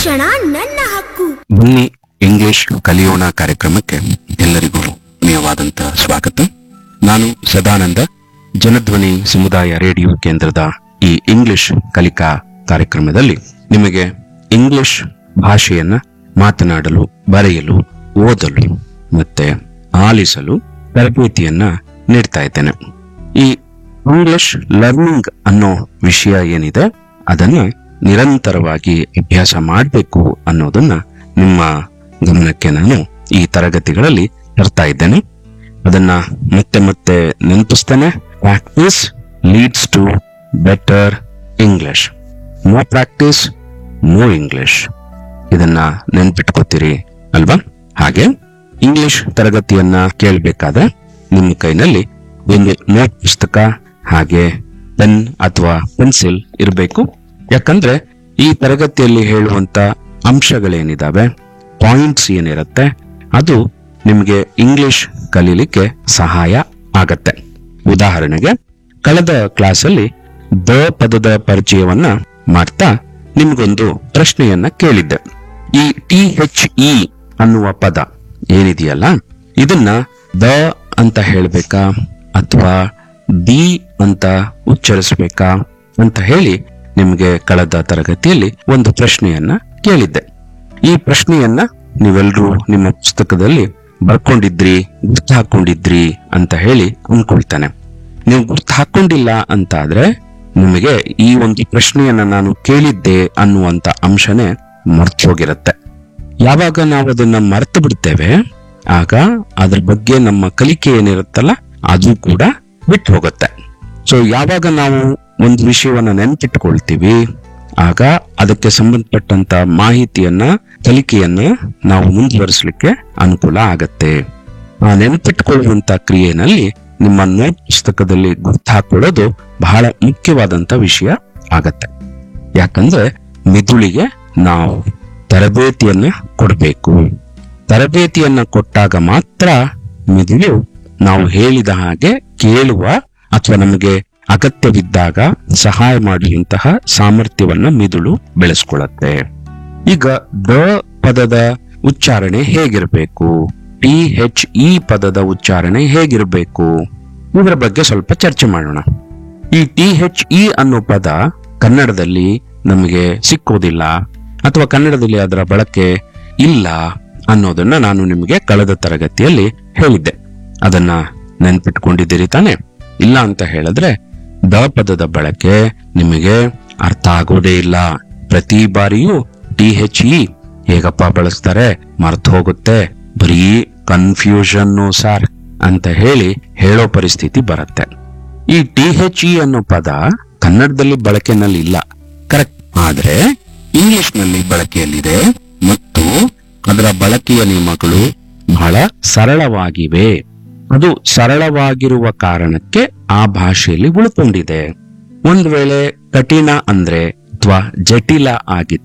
ಶಿಕ್ಷಣ ನನ್ನ ಹಕ್ಕು ಬನ್ನಿ ಇಂಗ್ಲಿಷ್ ಕಲಿಯೋಣ ಕಾರ್ಯಕ್ರಮಕ್ಕೆ ಎಲ್ಲರಿಗೂ ಪ್ರಿಯವಾದಂತ ಸ್ವಾಗತ ನಾನು ಸದಾನಂದ ಜನಧ್ವನಿ ಸಮುದಾಯ ರೇಡಿಯೋ ಕೇಂದ್ರದ ಈ ಇಂಗ್ಲಿಷ್ ಕಲಿಕಾ ಕಾರ್ಯಕ್ರಮದಲ್ಲಿ ನಿಮಗೆ ಇಂಗ್ಲಿಷ್ ಭಾಷೆಯನ್ನ ಮಾತನಾಡಲು ಬರೆಯಲು ಓದಲು ಮತ್ತೆ ಆಲಿಸಲು ತರಬೇತಿಯನ್ನ ನೀಡ್ತಾ ಇದ್ದೇನೆ ಈ ಇಂಗ್ಲಿಷ್ ಲರ್ನಿಂಗ್ ಅನ್ನೋ ವಿಷಯ ಏನಿದೆ ಅದನ್ನ ನಿರಂತರವಾಗಿ ಅಭ್ಯಾಸ ಮಾಡಬೇಕು ಅನ್ನೋದನ್ನ ನಿಮ್ಮ ಗಮನಕ್ಕೆ ನಾನು ಈ ತರಗತಿಗಳಲ್ಲಿ ತರ್ತಾ ಇದ್ದೇನೆ ಅದನ್ನ ಮತ್ತೆ ಮತ್ತೆ ನೆನಪಿಸ್ತೇನೆ practice leads to better English no practice no English ಇದನ್ನ ನೆನ್ಪಿಟ್ಕೋತೀರಿ ಅಲ್ವಾ ಹಾಗೆ ಇಂಗ್ಲಿಷ್ ತರಗತಿಯನ್ನ ಕೇಳಬೇಕಾದ್ರೆ ನಿಮ್ಮ ಕೈನಲ್ಲಿ ಒಂದು ನೋಟ್ ಪುಸ್ತಕ ಹಾಗೆ ಪೆನ್ ಅಥವಾ ಪೆನ್ಸಿಲ್ ಇರಬೇಕು ಯಾಕಂದ್ರೆ ಈ ತರಗತಿಯಲ್ಲಿ ಹೇಳುವಂತ ಅಂಶಗಳೇನಿದಾವೆ ಪಾಯಿಂಟ್ಸ್ ಏನಿರುತ್ತೆ ಅದು ನಿಮಗೆ ಇಂಗ್ಲಿಷ್ ಕಲೀಲಿಕ್ಕೆ ಸಹಾಯ ಆಗತ್ತೆ ಉದಾಹರಣೆಗೆ ಕಳೆದ ಕ್ಲಾಸಲ್ಲಿ ದ ಪದದ ಪರಿಚಯವನ್ನ ಮಾಡ್ತಾ ನಿಮ್ಗೊಂದು ಪ್ರಶ್ನೆಯನ್ನ ಕೇಳಿದ್ದೆ ಈ ಟಿ ಎಚ್ ಇ ಅನ್ನುವ ಪದ ಏನಿದೆಯಲ್ಲ ಇದನ್ನ ದ ಅಂತ ಹೇಳ್ಬೇಕಾ ಅಥವಾ ದಿ ಅಂತ ಉಚ್ಚರಿಸ್ಬೇಕಾ ಅಂತ ಹೇಳಿ ನಿಮಗೆ ಕಳೆದ ತರಗತಿಯಲ್ಲಿ ಒಂದು ಪ್ರಶ್ನೆಯನ್ನ ಕೇಳಿದ್ದೆ ಈ ಪ್ರಶ್ನೆಯನ್ನ ನೀವೆಲ್ಲರೂ ನಿಮ್ಮ ಪುಸ್ತಕದಲ್ಲಿ ಬರ್ಕೊಂಡಿದ್ರಿ ಗುರ್ತು ಹಾಕೊಂಡಿದ್ರಿ ಅಂತ ಹೇಳಿ ಅನ್ಕೊಳ್ತಾನೆ ನೀವು ಗುರ್ತು ಹಾಕೊಂಡಿಲ್ಲ ಅಂತ ಆದ್ರೆ ನಿಮಗೆ ಈ ಒಂದು ಪ್ರಶ್ನೆಯನ್ನ ನಾನು ಕೇಳಿದ್ದೆ ಅನ್ನುವಂತ ಅಂಶನೇ ಮರ್ತು ಹೋಗಿರತ್ತೆ ಯಾವಾಗ ನಾವು ಅದನ್ನ ಮರ್ತು ಬಿಡ್ತೇವೆ ಆಗ ಅದ್ರ ಬಗ್ಗೆ ನಮ್ಮ ಕಲಿಕೆ ಏನಿರುತ್ತಲ್ಲ ಅದು ಕೂಡ ಬಿಟ್ಟು ಹೋಗುತ್ತೆ ಸೊ ಯಾವಾಗ ನಾವು ಒಂದು ವಿಷಯವನ್ನ ನೆನ್ಪಿಟ್ಕೊಳ್ತೀವಿ ಆಗ ಅದಕ್ಕೆ ಸಂಬಂಧಪಟ್ಟಂತ ಮಾಹಿತಿಯನ್ನ ಕಲಿಕೆಯನ್ನ ನಾವು ಮುಂದುವರಿಸಲಿಕ್ಕೆ ಅನುಕೂಲ ಆಗತ್ತೆ ಆ ನೆನಪಿಟ್ಕೊಳ್ಳುವಂತ ಕ್ರಿಯೆನಲ್ಲಿ ನಿಮ್ಮ ನೋಟ್ ಪುಸ್ತಕದಲ್ಲಿ ಗುರ್ತು ಹಾಕೊಳ್ಳೋದು ಬಹಳ ಮುಖ್ಯವಾದಂತ ವಿಷಯ ಆಗತ್ತೆ ಯಾಕಂದ್ರೆ ಮಿದುಳಿಗೆ ನಾವು ತರಬೇತಿಯನ್ನ ಕೊಡಬೇಕು ತರಬೇತಿಯನ್ನ ಕೊಟ್ಟಾಗ ಮಾತ್ರ ಮಿದುಳು ನಾವು ಹೇಳಿದ ಹಾಗೆ ಕೇಳುವ ಅಥವಾ ನಮಗೆ ಅಗತ್ಯವಿದ್ದಾಗ ಸಹಾಯ ಮಾಡುವಂತಹ ಸಾಮರ್ಥ್ಯವನ್ನ ಮಿದುಳು ಬೆಳೆಸ್ಕೊಳ್ಳುತ್ತೆ ಈಗ ದ ಪದದ ಉಚ್ಚಾರಣೆ ಹೇಗಿರಬೇಕು ಟಿ ಎಚ್ ಇ ಪದದ ಉಚ್ಚಾರಣೆ ಹೇಗಿರಬೇಕು ಇದರ ಬಗ್ಗೆ ಸ್ವಲ್ಪ ಚರ್ಚೆ ಮಾಡೋಣ ಈ ಟಿ ಎಚ್ ಇ ಅನ್ನೋ ಪದ ಕನ್ನಡದಲ್ಲಿ ನಮಗೆ ಸಿಕ್ಕೋದಿಲ್ಲ ಅಥವಾ ಕನ್ನಡದಲ್ಲಿ ಅದರ ಬಳಕೆ ಇಲ್ಲ ಅನ್ನೋದನ್ನ ನಾನು ನಿಮಗೆ ಕಳೆದ ತರಗತಿಯಲ್ಲಿ ಹೇಳಿದ್ದೆ ಅದನ್ನ ನೆನ್ಪಿಟ್ಕೊಂಡಿದ್ದೀರಿ ತಾನೆ ಇಲ್ಲ ಅಂತ ಹೇಳಿದ್ರೆ ದ ಪದದ ಬಳಕೆ ನಿಮಗೆ ಅರ್ಥ ಆಗೋದೇ ಇಲ್ಲ ಪ್ರತಿ ಬಾರಿಯೂ ಟಿ ಎಚ್ ಇ ಹೇಗಪ್ಪ ಬಳಸ್ತಾರೆ ಮರ್ತು ಹೋಗುತ್ತೆ ಬರೀ ಕನ್ಫ್ಯೂಷನ್ ಸಾರ್ ಅಂತ ಹೇಳಿ ಹೇಳೋ ಪರಿಸ್ಥಿತಿ ಬರುತ್ತೆ ಈ ಟಿ ಎಚ್ ಇ ಅನ್ನೋ ಪದ ಕನ್ನಡದಲ್ಲಿ ಬಳಕೆನಲ್ಲಿ ಇಲ್ಲ ಕರೆಕ್ಟ್ ಆದ್ರೆ ಇಂಗ್ಲಿಷ್ ನಲ್ಲಿ ಬಳಕೆಯಲ್ಲಿದೆ ಮತ್ತು ಅದರ ಬಳಕೆಯ ನಿಯಮಗಳು ಬಹಳ ಸರಳವಾಗಿವೆ ಅದು ಸರಳವಾಗಿರುವ ಕಾರಣಕ್ಕೆ ಆ ಭಾಷೆಯಲ್ಲಿ ಉಳ್ಕೊಂಡಿದೆ ಒಂದ್ ವೇಳೆ ಕಠಿಣ ಅಂದ್ರೆ ಅಥವಾ ಜಟಿಲ ಆಗಿದ್ರೆ